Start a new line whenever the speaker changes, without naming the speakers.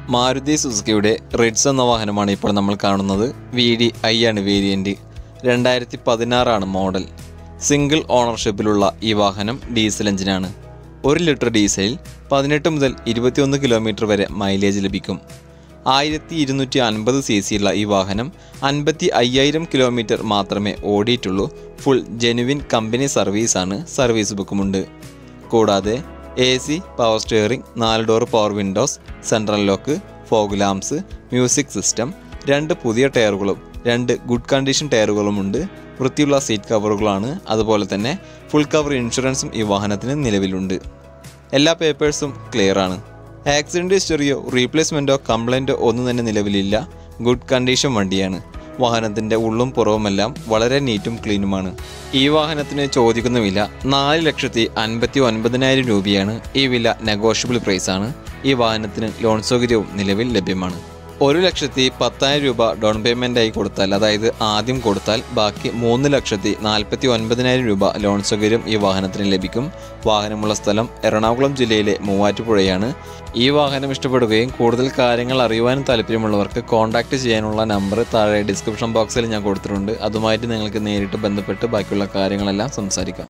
Maruti സുസുക്കിയുടെ Ritz എന്ന വാഹനമാണ് ഇപ്പോൾ നമ്മൾ കാണുന്നത് വി ഡി ഐ ആണ് വേരിയൻറ്റ് രണ്ടായിരത്തി പതിനാറാണ് മോഡൽ സിംഗിൾ ഓണർഷിപ്പിലുള്ള ഈ വാഹനം ഡീസൽ എഞ്ചിനാണ് ഒരു ലിറ്റർ ഡീസലിൽ പതിനെട്ട് മുതൽ ഇരുപത്തിയൊന്ന് കിലോമീറ്റർ വരെ മൈലേജ് ലഭിക്കും ആയിരത്തി ഇരുന്നൂറ്റി അൻപത് സി സിയുള്ള ഈ വാഹനം അൻപത്തി അയ്യായിരം കിലോമീറ്റർ മാത്രമേ ഓടിയിട്ടുള്ളൂ ഫുൾ ജെനുവിൻ കമ്പനി സർവീസാണ് സർവീസ് ബുക്കുമുണ്ട് കൂടാതെ എ സി പവർ സ്റ്റിയറിംഗ് നാല് door power windows central lock fog lamps music system രണ്ട് പുതിയ ടയറുകളും രണ്ട് ഗുഡ് കണ്ടീഷൻ ടയറുകളുമുണ്ട് വൃത്തിയുള്ള സീറ്റ് കവറുകളാണ് അതുപോലെ തന്നെ ഫുൾ കവർ ഇൻഷുറൻസും ഈ വാഹനത്തിന് നിലവിലുണ്ട് എല്ലാ പേപ്പേഴ്സും ക്ലിയർ ആണ് ആക്സിഡൻറ്റ് ഹിസ്റ്ററിയോ റീപ്ലേസ്മെൻറ്റോ കംപ്ലൈൻറ്റോ ഒന്നും തന്നെ നിലവിലില്ല ഗുഡ് കണ്ടീഷൻ വണ്ടിയാണ് വാഹനത്തിൻ്റെ ഉള്ളും പുറവുമെല്ലാം വളരെ നീറ്റും ക്ലീനുമാണ് ഈ വാഹനത്തിന് ചോദിക്കുന്ന വില നാല് ലക്ഷത്തി അൻപത്തി ഒൻപതിനായിരം രൂപയാണ് ഈ വില നെഗോഷ്യബിൾ പ്രൈസാണ് ഈ വാഹനത്തിന് ലോൺ സൗകര്യവും നിലവിൽ ലഭ്യമാണ് ഒരു ലക്ഷത്തി പത്തായിരം രൂപ ഡൗൺ പേയ്മെൻ്റ് ആയി കൊടുത്താൽ അതായത് ആദ്യം കൊടുത്താൽ ബാക്കി മൂന്ന് ലക്ഷത്തി നാൽപ്പത്തി ഒൻപതിനായിരം രൂപ ലോൺ സൗകര്യം ഈ വാഹനത്തിന് ലഭിക്കും വാഹനമുള്ള സ്ഥലം എറണാകുളം ജില്ലയിലെ മൂവാറ്റുപുഴയാണ് ഈ വാഹനം ഇഷ്ടപ്പെടുകയും കൂടുതൽ കാര്യങ്ങൾ അറിയുവാനും താല്പര്യമുള്ളവർക്ക് കോൺടാക്റ്റ് ചെയ്യാനുള്ള നമ്പർ താഴെ ഡിസ്ക്രിപ്ഷൻ ബോക്സിൽ ഞാൻ കൊടുത്തിട്ടുണ്ട് അതുമായിട്ട് നിങ്ങൾക്ക് നേരിട്ട് ബന്ധപ്പെട്ട് ബാക്കിയുള്ള കാര്യങ്ങളെല്ലാം സംസാരിക്കാം